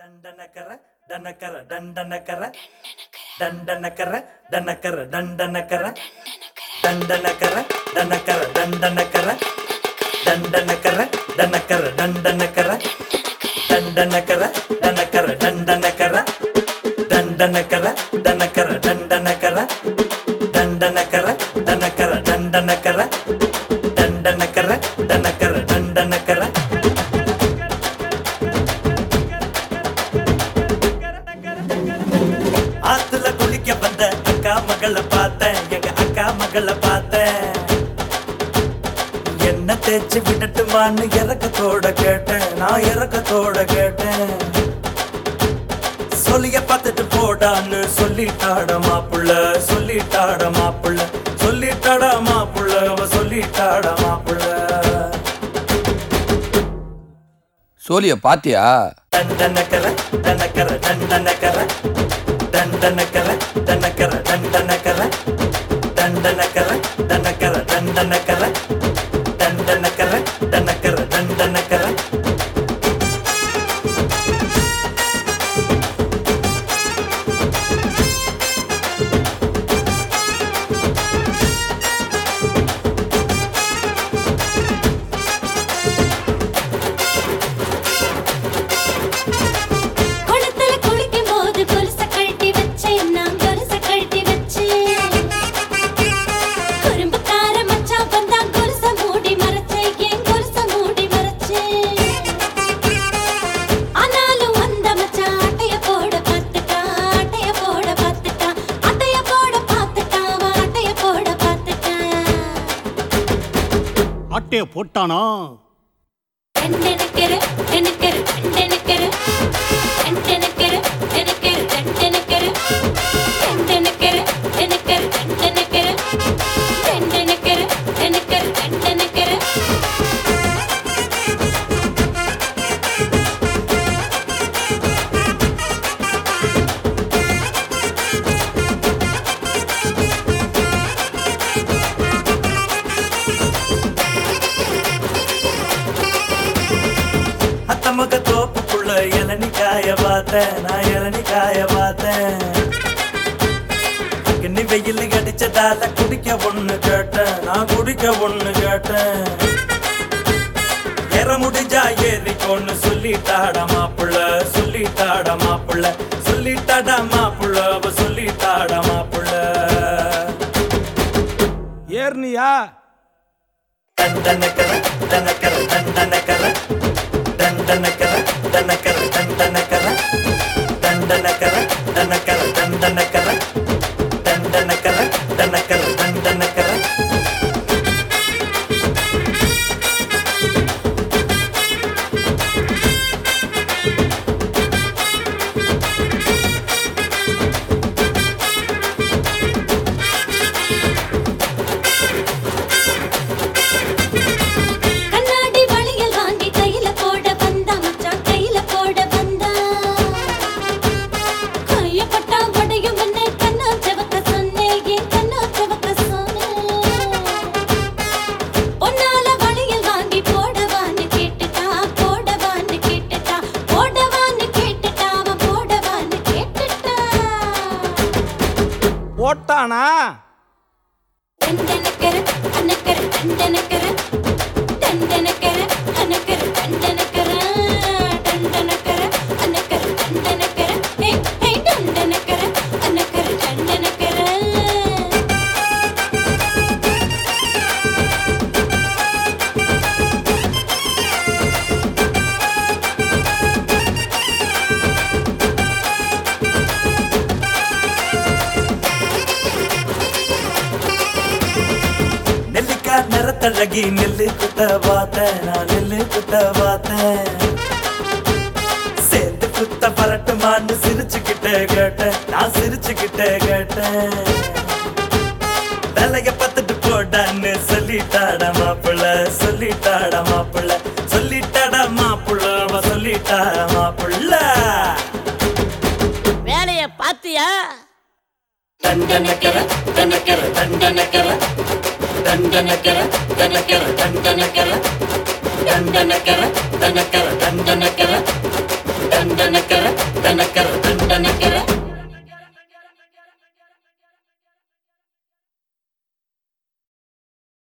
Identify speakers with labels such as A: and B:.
A: ದಂಡನಕರ ದನಕರ ದಂಡನಕರ ದಂಡನಕರ ದನಕರ ದಂಡನಕರ ದಂಡನಕರ ದನಕರ ದಂಡನಕರ ದಂಡನಕರ ದನಕರ ದಂಡನಕರ ದಂಡನಕರ ದನಕರ ದಂಡನಕರ ದಂಡನಕರ ದನಕರ ದಂಡನಕರ ದಂಡನಕರ ದನಕರ ದಂಡನಕರ ದಂಡನಕರ ದನಕರ ದಂಡನಕರ ஆத்துல குளிக்க வந்த அக்கா மகளை பார்த்தேன் எங்க அக்கா மகளை பார்த்தேன் என்ன தேய்ச்சி விடட்டுமான்னு இறக்கத்தோட கேட்டேன் நான் இறக்கத்தோட கேட்டேன் சொல்லிய பார்த்துட்டு போடான்னு சொல்லிட்டாட மாப்புள்ள சொல்லிட்டாட மாப்புள்ள சொல்லிட்டாடா மாப்புள்ள அவ சொல்லிட்டாட மாப்புள்ள
B: சோழிய பாத்தியா
A: ದಂಡನಕರ ದನಕರ ದಂಡನಕರ ದಂಡನಕರ ದನಕರ ದಂಡನಕರ ದಂಡನಕರ ದನಕರ ದಂಡನಕರ ದಂಡನಕರ ದನಕರ ದಂಡನಕರ
C: குளத்துல குளிக்கும் போது கொலுச கழட்டி வச்சேன் நான் கொலுச கழட்டி வச்சேன் குறும்புக்கார மச்சான் வந்தா கொலுச மூடி மறைச்சேன் ஏன் கொலுச மூடி மறைச்சேன் ஆனாலும் அந்த மச்சான் அட்டைய போட பார்த்துட்டான் அட்டைய போட பார்த்துட்டான் அட்டைய போட பார்த்துட்டான் அவன் அட்டைய போட பார்த்துட்டான்
D: ஆட்டைய போட்டானா
C: டெண்டனக்கரு டெனக்கரு டெண்டனக்கரு டெண்டனக்கரு டெனக்கரு டெண்டனக்கரு டெண்டனக்கரு டெனக்கரு டெண்டனக்கரு டெண்டனக்கரு டெனக்கரு டெண்டனக்கரு
A: அத்தமக தோப்புக்குள்ள இளநி காய பார்த்தேன் நான் இளநி காய பார்த்தேன் கிண்ணி வெயில் அடிச்சதால குடிக்க ஒண்ணு கேட்டேன் நான் குடிக்க ஒண்ணு கேட்டேன் ஏற முடிஞ்சா ஏறிக்கோன்னு சொல்லிட்டாடா மாப்புள்ள சொல்லிட்டாடா மாப்புள்ள சொல்லிட்டாடா மாப்புள்ள அவ சொல்லிட்டாடா மாப்புள்ள
D: ஏர்னியா
A: ದಂಡನಕರ ದನಕರ ದಂಡನಕರ ದಂಡನಕರ ದನಕರ ದಂಡನಕರ ದಂಡನಕರ ದನಕರ ದಂಡನಕರ ದಂಡನಕರ ದನಕರ ದಂಡನಕರ
C: கண்ணாடி வளையல் வாங்கி கையில போட வந்தா மச்சான் கையில போட வந்தா கைய பட்டா உடையும் என்ன கண்ணா செவக்க சொன்னேன் என் கண்ணா செவக்க சொன்னேன் பொன்னால வளையல் வாங்கி போடவான்னு கேட்டுட்டா போடவான்னு கேட்டுட்டா போடவான்னு கேட்டுட்டா அவன் போடவான்னு கேட்டுட்டா
D: போட்டானா
C: டண்டனக்கரு அனக்கரு டண்டனக்கரு டண்டனக்கரு அனக்கரு டண்டனக்கரு டண்டனக்கரு அனக்கரு டண்டனக்கரு ஹே ஹே டண்டனக்கரு அனக்கரு டண்டனக்கரு
A: நெல்லிக்காய் நிறத்தழகி நெல்லு குத்த பார்த்தேன் நான் நெல்லு குத்த பார்த்தேன் சேர்ந்து குத்த பரட்டுமான்னு சிரிச்சுக்கிட்டே கேட்டேன் நான் சிரிச்சுக்கிட்டே கேட்டேன் தலைய பத்துட்டு போடான்னு சொல்லிட்டாடா மாப்பிள்ள சொல்லிட்டாடா மாப்பிள்ள சொல்லிட்டாடா மாப்பிள்ள அவ சொல்லிட்டாடா மாப்பிள்ள
E: வேலைய பாத்தியா
A: தண்டனக்கர தனக்கர தண்டனக்கர தண்டனக்கர தனக்கர தண்டனக்கர தண்டனக்கர தனக்கர தண்டனக்கர
C: தண்டனக்கர தண்டனக்கர தண்டனக்கர